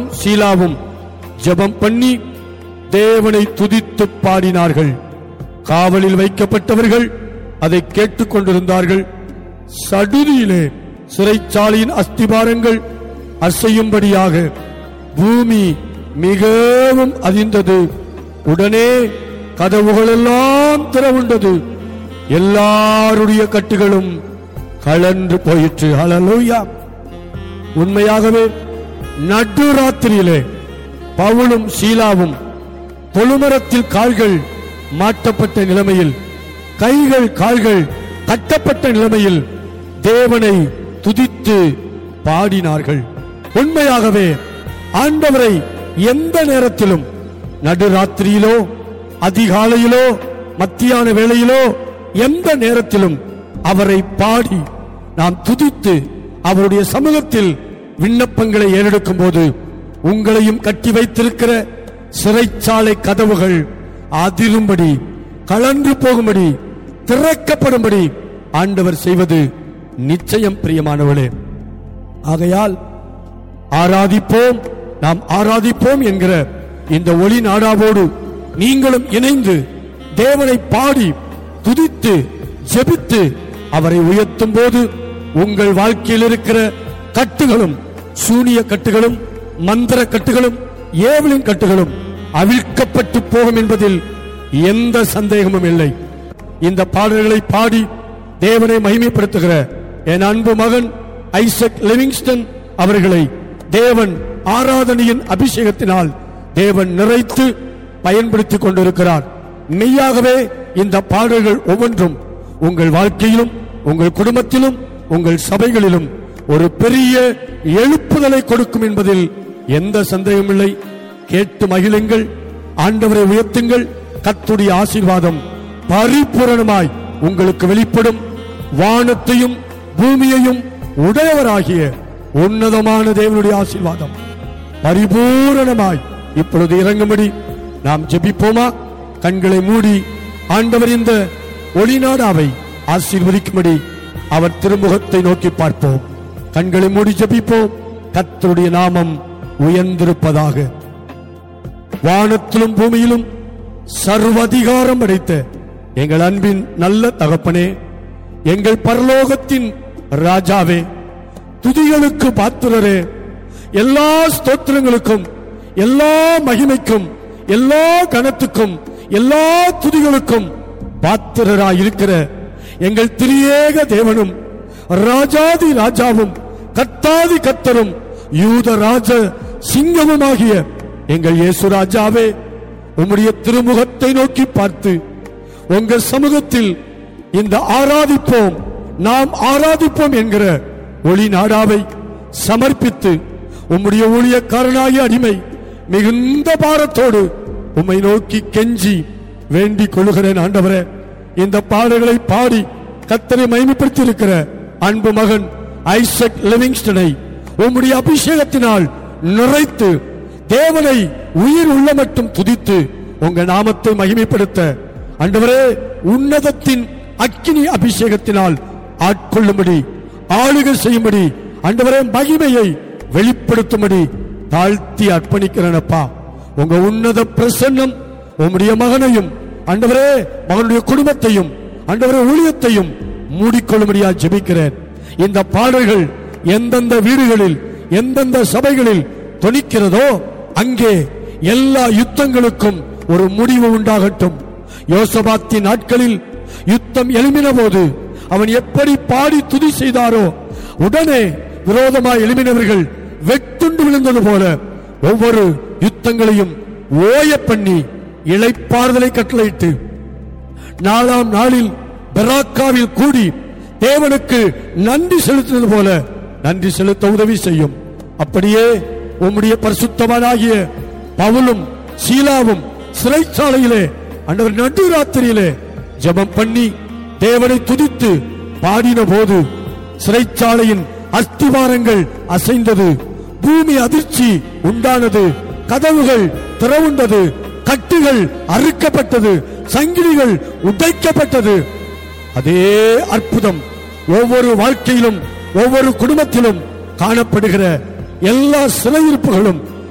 சீலாவும் ஜெபம் பண்ணி தேவனை துதித்து பாடினார்கள் காவலில் வைக்கப்பட்டவர்கள் அதை கேட்டுக் கொண்டிருந்தார்கள் சடுதியிலே சிறைச்சாலையின் அஸ்திபாரங்கள் அசையும்படியாக பூமி மிகவும் அதிர்ந்தது உடனே கதவுகளெல்லாம் திறவுண்டது எல்லாருடைய கட்டுகளும் கலன்று போயிற்று ஹalleluya உண்மையாகவே நடுராத்திரியிலே பவுலும் சீலாவும் தொழுமரத்தில் கால்கள் மாட்டப்பட்ட நிலைமையில் கைகள் கால்கள் கட்டப்பட்ட நிலைமையில் தேவனை துதித்து பாடினார்கள் உண்மையாகவே ஆண்டவரை எந்த நேரத்திலும் நடுராத்திரியிலோ அதிகாலையிலோ மத்தியான வேளையிலோ எந்த நேரத்திலும் அவரை பாடி நாம் துதித்து அவருடைய சமூகத்தில் விண்ணப்பங்களை ஏறெடுக்கும் போது உங்களையும் கட்டி வைத்திருக்கிற சிறைச்சாலை கதவுகள் அதிரும்படி கலன்று போகும்படி திறக்கப்படும்படி ஆண்டவர் செய்வது நிச்சயம் பிரியமானவளே ஆகையால் ஆராதிப்போம் நாம் ஆராதிப்போம் என்கிற இந்த ஒளி நாடாவோடு நீங்களும் இணைந்து தேவனை பாடி துதித்து ஜெபித்து அவரை உயர்த்தும் போது உங்கள் வாழ்க்கையில் இருக்கிற கட்டுகளும் சூனிய கட்டுகளும் மந்திர கட்டுகளும் ஏவலின் கட்டுகளும் அவிழ்க்கப்பட்டு போகும் என்பதில் எந்த சந்தேகமும் இல்லை இந்த பாடல்களை பாடி தேவனை மகிமைப்படுத்துகிற என் அன்பு மகன் ஐசக் லிவிங்ஸ்டன் அவர்களை தேவன் ஆராதனையின் அபிஷேகத்தினால் தேவன் நிறைத்து பயன்படுத்திக் கொண்டிருக்கிறார் மெய்யாகவே இந்த பாடல்கள் ஒவ்வொன்றும் உங்கள் வாழ்க்கையிலும் உங்கள் குடும்பத்திலும் உங்கள் சபைகளிலும் ஒரு பெரிய எழுப்புதலை கொடுக்கும் என்பதில் எந்த சந்தேகமில்லை கேட்டு மகிழுங்கள் ஆண்டவரை உயர்த்துங்கள் கத்துடைய ஆசீர்வாதம் பரிபூரணமாய் உங்களுக்கு வெளிப்படும் வானத்தையும் பூமியையும் உடையவராகிய உன்னதமான தேவனுடைய ஆசீர்வாதம் பரிபூரணமாய் இப்பொழுது இறங்கும்படி நாம் ஜெபிப்போமா கண்களை மூடி ஆண்டவர் இந்த ஒளிநாடாவை ஆசீர்வதிக்கும்படி அவர் திருமுகத்தை நோக்கி பார்ப்போம் கண்களை மூடி ஜெபிப்போம் கர்த்தருடைய நாமம் உயர்ந்திருப்பதாக வானத்திலும் பூமியிலும் சர்வதிகாரம் அடைத்த எங்கள் அன்பின் நல்ல தகப்பனே எங்கள் பரலோகத்தின் ராஜாவே துதிகளுக்கு பாத்திரரே எல்லா ஸ்தோத்திரங்களுக்கும் எல்லா மகிமைக்கும் எல்லா கனத்துக்கும் எல்லா துதிகளுக்கும் பாத்திரராய் இருக்கிற எங்கள் திரியேக தேவனும் ராஜாதி ராஜாவும் கத்தாதி கத்தரும் யூத ராஜ சிங்கமுமாகிய எங்கள் இயேசு ராஜாவே உம்முடைய திருமுகத்தை நோக்கி பார்த்து உங்க சமூகத்தில் இந்த ஆராதிப்போம் நாம் ஆராதிப்போம் என்கிற ஒளி நாடாவை சமர்ப்பித்து உம்முடைய ஊழியக்காரனாகிய அடிமை மிகுந்த பாரத்தோடு உம்மை நோக்கி கெஞ்சி வேண்டிக் கொள்கிறேன் ஆண்டவரே இந்த பாடல்களை பாடி கத்தரை மகிமைப்படுத்தி இருக்கிற அன்பு மகன் ஐசக் லிவிங்ஸ்டனை உம்முடைய அபிஷேகத்தினால் நிறைத்து தேவனை உயிர் உள்ள மட்டும் துதித்து உங்க நாமத்தை மகிமைப்படுத்த ஆண்டவரே உன்னதத்தின் அக்கினி அபிஷேகத்தினால் ஆட்கொள்ளும்படி ஆளுகை செய்யும்படி ஆண்டவரே மகிமையை வெளிப்படுத்தும்படி தாழ்த்தி அர்ப்பணிக்கிறேனப்பா உங்க உன்னத பிரசன்னம் உம்முடைய மகனையும் ஆண்டவரே மகனுடைய குடும்பத்தையும் ஆண்டவரே ஊழியத்தையும் மூடிக்கொள்ளும்படியா ஜெபிக்கிறேன் இந்த பாடல்கள் எந்தெந்த வீடுகளில் எந்தெந்த சபைகளில் தொனிக்கிறதோ அங்கே எல்லா யுத்தங்களுக்கும் ஒரு முடிவு உண்டாகட்டும் யோசபாத்தின் நாட்களில் யுத்தம் எழுமின போது அவன் எப்படி பாடி துதி செய்தாரோ உடனே விரோதமாய் எழுமினவர்கள் வெட்டுண்டு விழுந்தது போல ஒவ்வொரு யுத்தங்களையும் ஓய பண்ணி இளைப்பாறுதலை கட்டளையிட்டு நாலாம் நாளில் பெராக்காவில் கூடி தேவனுக்கு நன்றி செலுத்தினது போல நன்றி செலுத்த உதவி செய்யும் அப்படியே உம்முடைய பரிசுத்தவானாகிய பவுலும் சீலாவும் சிறைச்சாலையிலே அண்டவர் நடுராத்திரியிலே ஜெபம் பண்ணி தேவனை துதித்து பாடின போது சிறைச்சாலையின் அஸ்திவாரங்கள் அசைந்தது பூமி அதிர்ச்சி உண்டானது கதவுகள் திறவுண்டது கட்டுகள் அறுக்கப்பட்டது சங்கிலிகள் உடைக்கப்பட்டது அதே அற்புதம் ஒவ்வொரு வாழ்க்கையிலும் ஒவ்வொரு குடும்பத்திலும் காணப்படுகிற எல்லா சிறையிருப்புகளும்